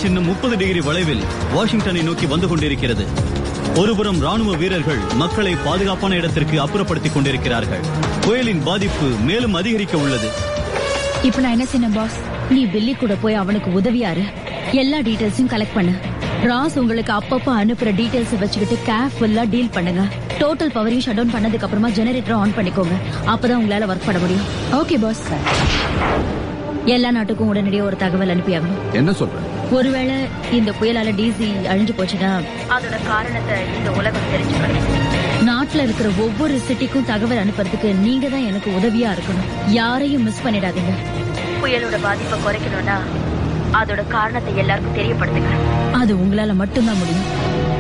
சின்னம் முப்பது டிகிரி வளைவில் வாஷிங்டனை நோக்கி வந்து கொண்டிருக்கிறது ஒருபுறம் ராணுவ வீரர்கள் மக்களை பாதுகாப்பான இடத்திற்கு அப்புறப்படுத்திக் கொண்டிருக்கிறார்கள் புயலின் பாதிப்பு மேலும் அதிகரிக்க உள்ளது இப்ப நான் என்ன செய்யணும் பாஸ் நீ பில்லி கூட போய் அவனுக்கு உதவியாரு எல்லா டீடைல்ஸையும் கலெக்ட் பண்ணு ராஸ் உங்களுக்கு அப்பப்போ அனுப்புற டீடைல்ஸ் வச்சுக்கிட்டு கேர்ஃபுல்லா டீல் பண்ணுங்க டோட்டல் பவரையும் ஷட் டவுன் பண்ணதுக்கு அப்புறமா ஜெனரேட்டர் ஆன் பண்ணிக்கோங்க அப்பதான் உங்களால ஒர்க் பண்ண முடியும் ஓகே பாஸ் எல்லா நாட்டுக்கும் உடனடியே ஒரு தகவல் அனுப்பியாகணும் என்ன சொல்ற ஒருவேளை இந்த புயலால டிசி அழிஞ்சு போச்சுன்னா அதோட காரணத்தை இந்த உலகம் தெரிஞ்சுக்கணும் நாட்டுல இருக்கிற ஒவ்வொரு சிட்டிக்கும் தகவல் அனுப்புறதுக்கு நீங்க தான் எனக்கு உதவியா இருக்கணும் யாரையும் மிஸ் பண்ணிடாதீங்க புயலோட பாதிப்பை குறைக்கணும்னா அதோட காரணத்தை எல்லாருக்கும் தெரியப்படுத்துங்க அது உங்களால மட்டும்தான் முடியும்